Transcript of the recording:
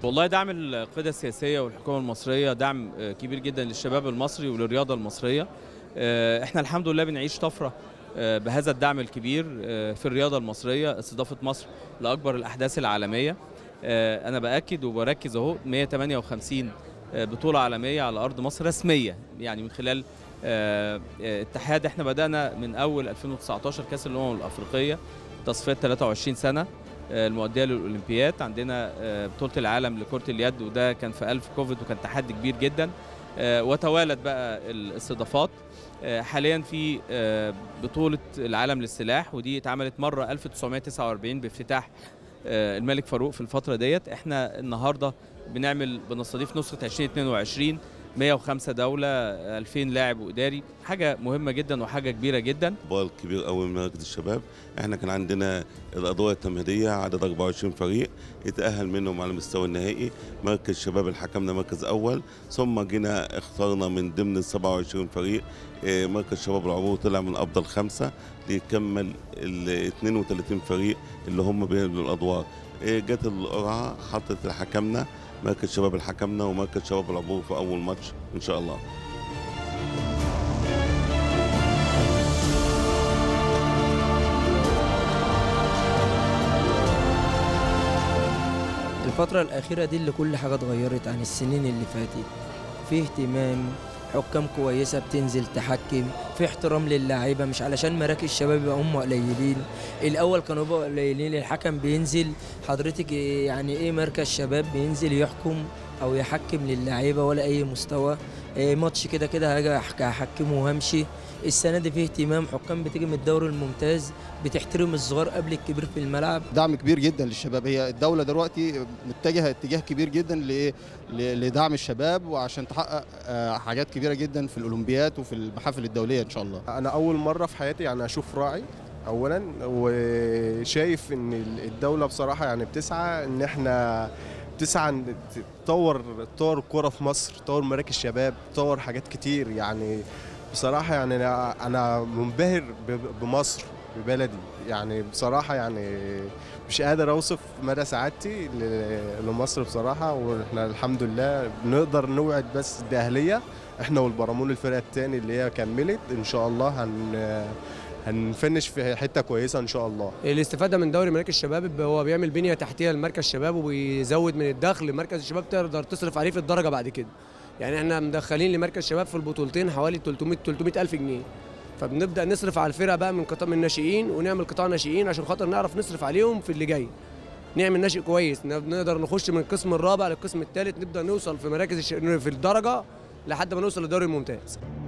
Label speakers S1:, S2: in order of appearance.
S1: والله دعم القيادة السياسية والحكومة المصرية دعم آه، كبير جدا للشباب المصري وللرياضة المصرية آه، احنا الحمد لله بنعيش طفرة آه، بهذا الدعم الكبير آه، في الرياضة المصرية استضافة مصر لأكبر الأحداث العالمية آه، أنا بأكد وبركز أهو 158 آه، بطولة عالمية على أرض مصر رسمية يعني من خلال آه، آه، اتحاد احنا بدأنا من أول 2019 كأس الأمم الأفريقية تصفيات 23 سنة آه، المؤدية للأولمبياد عندنا آه، بطولة العالم لكرة اليد وده كان في ألف كوفيد وكان تحدي كبير جدا آه، وتوالت بقى الاستضافات آه، حاليا في آه، بطولة العالم للسلاح ودي اتعملت مرة 1949 بافتتاح آه، الملك فاروق في الفترة ديت احنا النهاردة بنعمل بنستضيف نسخة 2022 105 دولة 2000 لاعب وإداري حاجة مهمة جدا وحاجة كبيرة جدا
S2: بال كبير قوي من مركز الشباب احنا كان عندنا الادوار التمهيديه عدد 24 فريق يتاهل منهم على المستوى النهائي مركز الشباب اللي حكمنا مركز اول ثم جينا اخترنا من ضمن ال 27 فريق اه، مركز شباب العبور طلع من افضل خمسه ليكمل ال 32 فريق اللي هم بينزلوا الادوار اه، جت القرعه حطت حكمنا مركز شباب الحكمنا ومركز شباب العبور في اول ماتش ان شاء الله
S3: الفترة الأخيرة دي اللي كل حاجة اتغيرت عن السنين اللي فاتت في اهتمام حكام كويسة بتنزل تحكم في احترام للاعيبة مش علشان مراكز شباب يبقى هم قليلين الأول كانوا بقى قليلين الحكم بينزل حضرتك إيه- يعني إيه مركز شباب بينزل يحكم أو يحكم للاعيبة ولا أي مستوى إيه ماتش كده كده هاجي أحك- أحكمه وهمشي السنة دي فيه اهتمام حكام بتيجي من الدوري الممتاز بتحترم الصغار قبل الكبير في الملعب
S4: دعم كبير جدا للشباب هي الدوله دلوقتي متجهه اتجاه كبير جدا ل- ل- لدعم الشباب وعشان تحقق آه، حاجات كبيره جدا في الاولمبياد وفي المحافل الدوليه ان شاء الله
S5: انا اول مره في حياتي يعني اشوف راعي اولا وشايف ان الدوله بصراحه يعني بتسعى ان احنا بتسعى ان تطور تطور الكوره في مصر تطور مراكز شباب تطور حاجات كتير يعني بصراحه يعني انا انا منبهر ب- بمصر ببلدي يعني بصراحه يعني مش قادر اوصف مدى سعادتي ل- لمصر بصراحه واحنا الحمد لله نقدر نوعد بس باهليه احنا والبرامون الفرقه الثاني اللي هي كملت ان شاء الله هن هنفنش في حته كويسه ان شاء الله
S6: الاستفاده من دوري مراكز الشباب هو بيعمل بنيه تحتيه لمركز الشباب وبيزود من الدخل مركز الشباب تقدر تصرف عليه في الدرجه بعد كده يعني احنا مدخلين لمركز الشباب في البطولتين حوالي 300 300 الف جنيه فبنبدا نصرف على الفرقه بقى من قطاع من الناشئين ونعمل قطاع ناشئين عشان خاطر نعرف نصرف عليهم في اللي جاي نعمل ناشئ كويس نقدر نخش من القسم الرابع للقسم الثالث نبدا نوصل في مراكز الش... في الدرجه لحد ما نوصل للدوري الممتاز